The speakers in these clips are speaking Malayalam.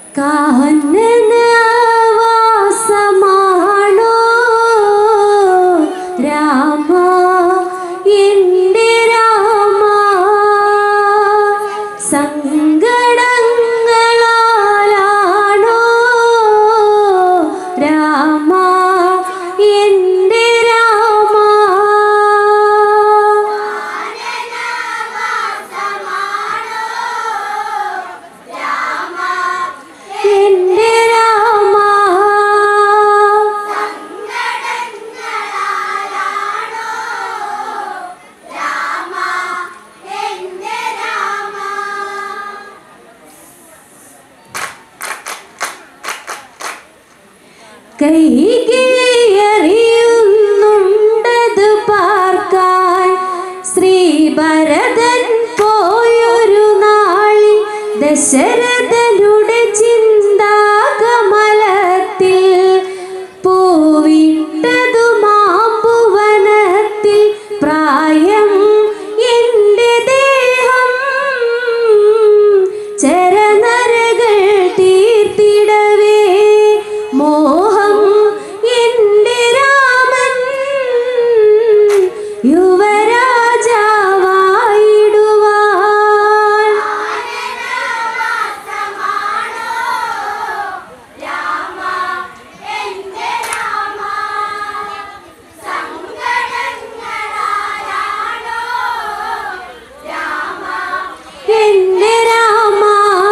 കാനനവാസമാണോ രാമ എൻ്റെ രാമ സങ്കടങ്ങളാലാണോ രാമ എൻ്റെ രാമ എൻ്റെ രാമ കൈകേറിയുന്നുണ്ടത് പാർക്കാൻ ശ്രീഭരതൻ പോയൊരു നാളിൽ ദശരഥനുടെ ചിന്താകമലത്തിൽ പൂവിട്ടതു മാമ്പുവനത്തിൽ പ്രായം എൻ്റെ ദേഹം ചരനരകൾ തീർത്തിടവേ മോഹം എൻ്റെ രാമൻ യുവരാജാവായിടുവാൻ എന്റെ രാമ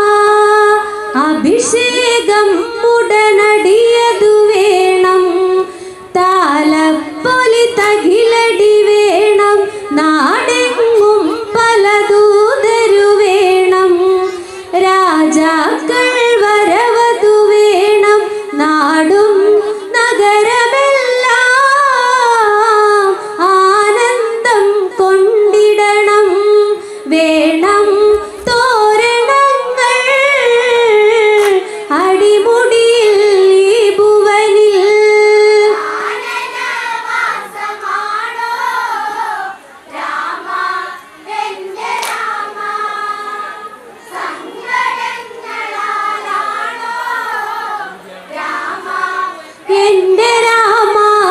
അഭിഷേകം ഉടനടിയതു വേണം താലപ്പൊലി തകിലടി വേണം നാടെങ്ങും പല ദൂതരു വേണം രാജാക്കൾ വരവതു വേണം നാടും നഗരമെല്ലാം ആനന്ദം കൊണ്ടിടണം വേണം തോരണങ്ങൾ അടിമുടിയിൽ ഈ ഭുവനിൽ എന്റെ രാമ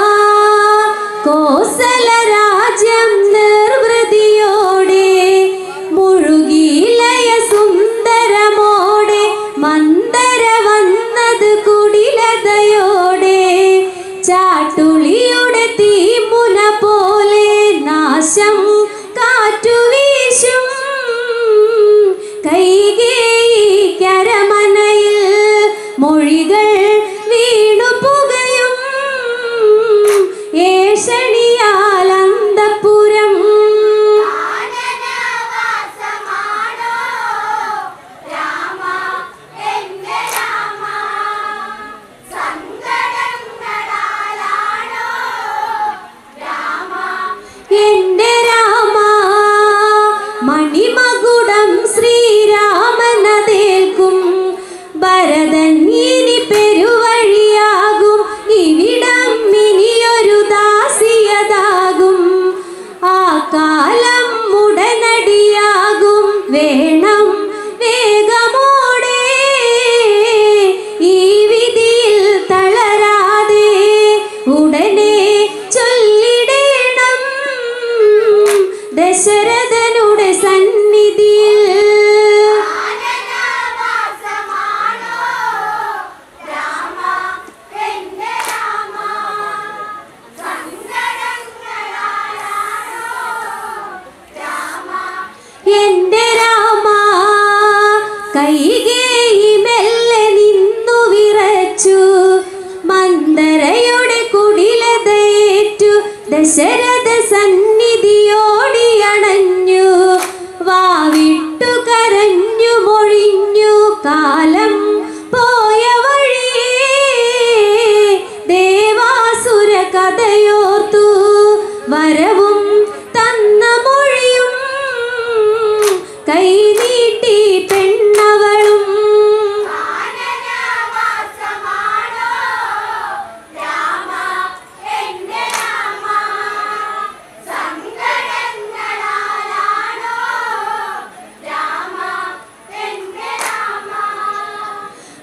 കോസല രാജ്യം നിർവൃതിയോടെ മുഴുകിലയ സുന്ദരമോടെ മന്ദര വന്നത് കുടിലതയോടെ ചാട്ടുളിയുടെ തീമുന പോലെ നാശം കാറ്റുവീശും കൈകേയി കരമനയിൽ മൊഴികൾ വീണു പുകയും ഏഷണിയാൽ അന്തപുരം എന്റെ രാമ മണിമകുടം ശ്രീരാമനതേൽക്കും ഭരതൻ ഇനി പെരുവഴിയാകും ഇവിടം ഇനിയൊരു ദാസിയതാകും ആ കാലം ഉടനടിയാകും വേണം വേഗമോടെ ഈ വിധിയിൽ തളരാതെ ഉടനെ ചൊല്ലിടേണം ദശരഥനുടെ സന്നിധിയിൽ എന്റെ രാമ കൈകേയി മെല്ലെ നിന്നു വിറച്ചു മന്ദരയുടെ കുടിലതയേറ്റു ദശരഥ സന്നിധിയോടി അണഞ്ഞു വാവിട്ടു കരഞ്ഞു മൊഴിഞ്ഞു കാലം പോയ വഴിയേ ദേവാസുര കഥയോർത്തു വരവും തന്ന മൊഴിയും കൈ നീട്ടി പെണ്ണവളും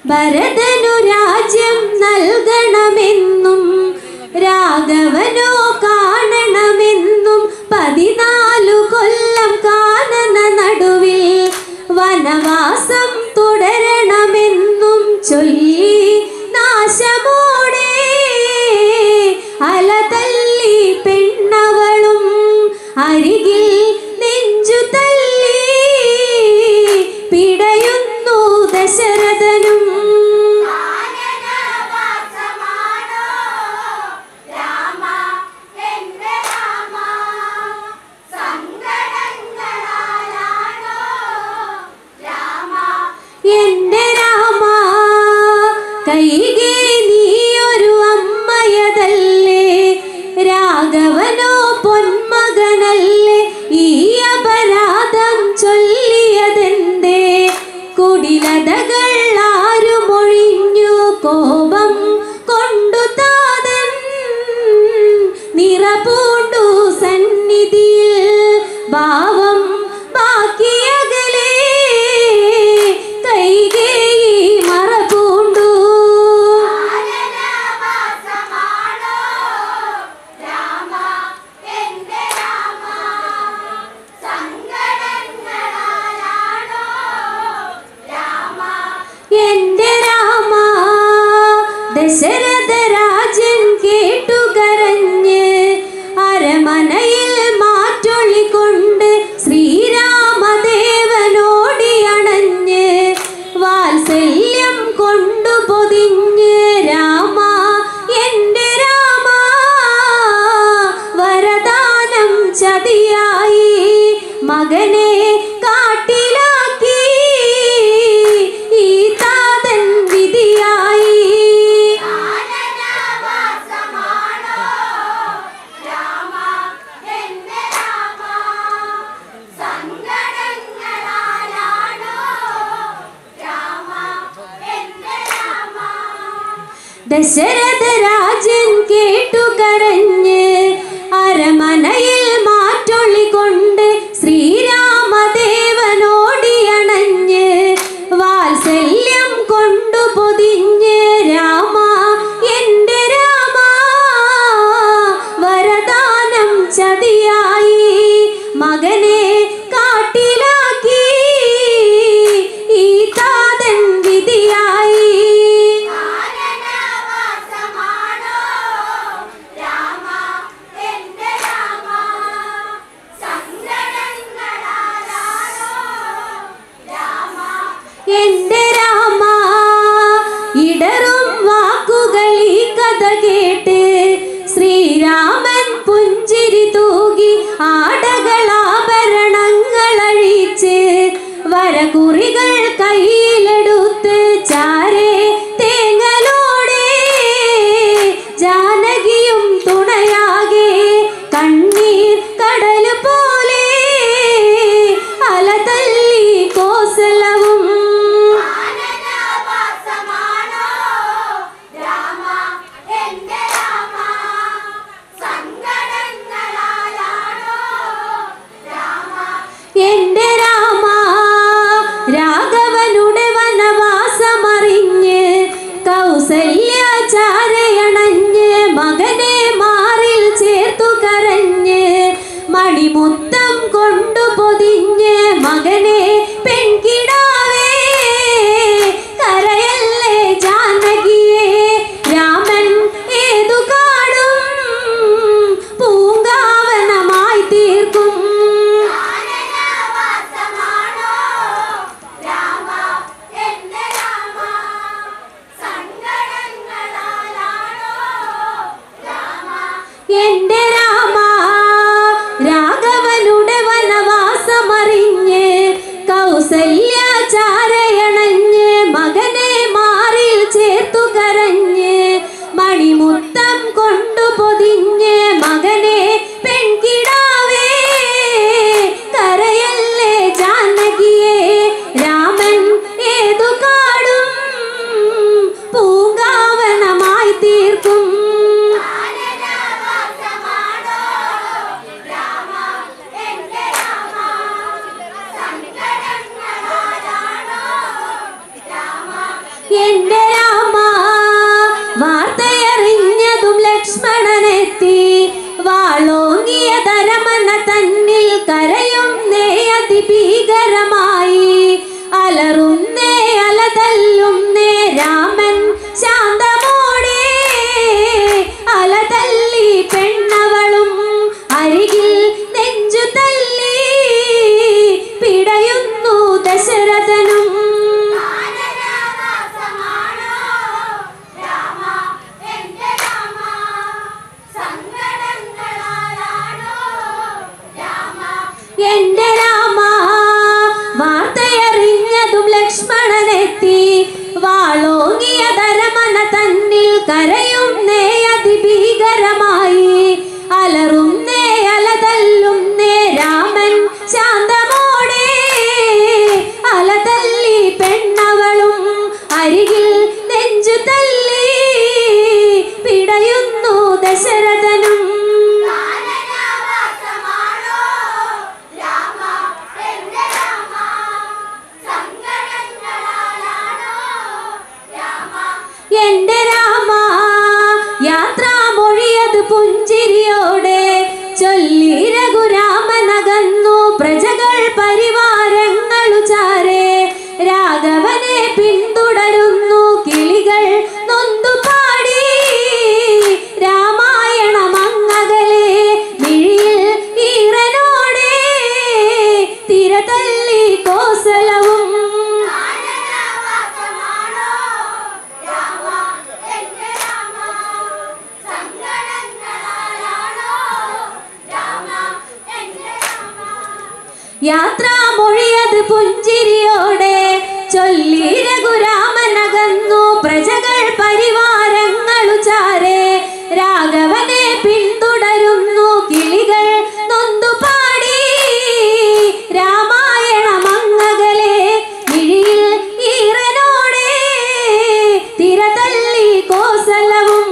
ഭരതനു രാജ്യം നൽകണമെന്നും രാഘവനോ കാണണമെന്നും പതിനാലു കൊല്ലം കാനന നടുവിൽ വനവാസം തുടരണമെന്നും ചൊല്ലി നാശമോടെ അലതല്ലി പെണ്ണവളും അരികിൽ നെഞ്ചു തല്ലി പിടയുന്നു ദശരഥനും എന്റെ രാമ കൈകേ നീയൊരു അമ്മയതല്ലേ രാഘവനോ പൊന്മകനല്ലേ ഈ അപരാധം ചൊല്ലിയതെന്തേ കുടിലതകൾ ആരുമൊഴിഞ്ഞു കോപം കൊണ്ടു താതൻ നിറപൂണ്ടു സന്നിധിയിൽ ഭാവം ബാക്കിയകലേ കൈകേയി മറപൂണ്ടു എന്റെ രാമ ദശരഥ രാജൻ കേട്ടുകരഞ്ഞ് അരമനയിൽ മാറ്റൊളികൊണ്ട് ശ്രീരാമദേവനോടി അണഞ്ഞ് വാത്സല്യം കൊണ്ടു പൊതിഞ്ഞ് രാമ എന്റെ രാമ വരദാനം ചതിയായി മകനെ കാട്ടിലാക്കി ഈ താതൻ വിധിയായി ദശരഥ രാജൻ കേട്ടുകരഞ്ഞ് അരമനയിൽ മാറ്റൊളി കൊണ്ട് ശ്രീരാമദേവനോടി അണഞ്ഞ് വാത്സല്യം കൊണ്ടു പൊതിഞ്ഞ് രാമ എന്റെ രാമ വരദാനം ചതിയായി മകനെ കാട്ടിലാക്കി ഈ താതൻ വിധിയായി എന്റെ രാമ ഇടറും വാക്കുകൾ ഈ കഥ കേട്ട് ശ്രീരാമൻ പുഞ്ചിരി തൂകി ആടകളാഭരണങ്ങൾ അഴിച്ച് വരകുറികൾ കയ്യിലെടുത്ത് ചാരേ തേങ്ങലോടെ ജാനകിയും തുണയാകെ കണ്ണീർ കടൽ പോലെ അലതല്ലി കോസലവും എന്റെ രാമ രാഘവനുടെ വനവാസമറിഞ്ഞ് കൗസല്യാചാരയണഞ്ഞ് മകനെ മാറിൽ ചേർത്തു കരഞ്ഞ് മണിമുത്തം കൊണ്ടു പൊതിഞ്ഞ് മകനെ പെൺകിടാവേ കരയല്ലേ ജാനകിയേ രാമൻ ഏതു കാടും പൂങ്കാവനമായി തീർക്കും എന്റെ രാമ രാഘവനുടെ വനവാ എന്റെ രാമ വാർത്തയറിഞ്ഞതും ലക്ഷ്മണനെത്തി വാളോങ്ങിയ തരമന തന്നിൽ കരയുന്നേ അതിഭീകരമായി അലറുന്നേ അലതല്ലുന്നേ രാമൻ ശാന്തമോടെ അലതല്ലി പെണ്ണവളും അരികിൽ നെഞ്ചു തല്ലി പിടയുന്നു ദശരഥനും എന്റെ രാമ വാർത്തയറിഞ്ഞതും ലക്ഷ്മണനെത്തി വാളോങ്ങിയ തരമന തന്നിൽ കരയുന്നേ അതിഭീകരമായി അലറുന്നേ അലതല്ലുന്നേ രാമൻ ശാന്തമോടെ അലതല്ലി പെണ്ണവളും അരികിൽ നെഞ്ചു തല്ലി പിടയുന്നു ദശരഥനും എന്റെ രാമ യാത്രാമൊഴിയത് പുഞ്ചിരിയോടെ ചൊല്ലി രഘുരാമനകന്നു പ്രജകൾ പരിവാരങ്ങളു ചാരെ രാഘവനെ പിന്തുടരുന്നു കിളികൾ നൊന്തു പാടി രാമായണ മങ്ങകലെ മിഴിയിൽ ഈറനോടെ തിരതല്ലി കോസലവും യാത്രാമൊഴിയത് പുഞ്ചിരിയോടെ ചൊല്ലി രഘുരാമനകന്നു പ്രജകൾ പരിവാരങ്ങളു ചാരെ രാഘവനെ പിന്തുടരുന്നു കിളികൾ നൊന്തു പാടി രാമായണ മങ്ങകലെ മിഴിയിൽ ഈറനോടെ തിരതല്ലി കോസലവും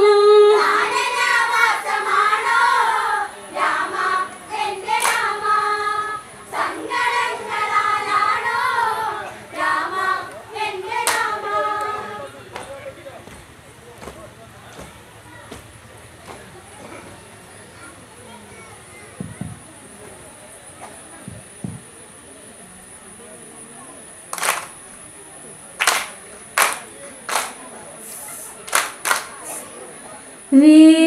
വീ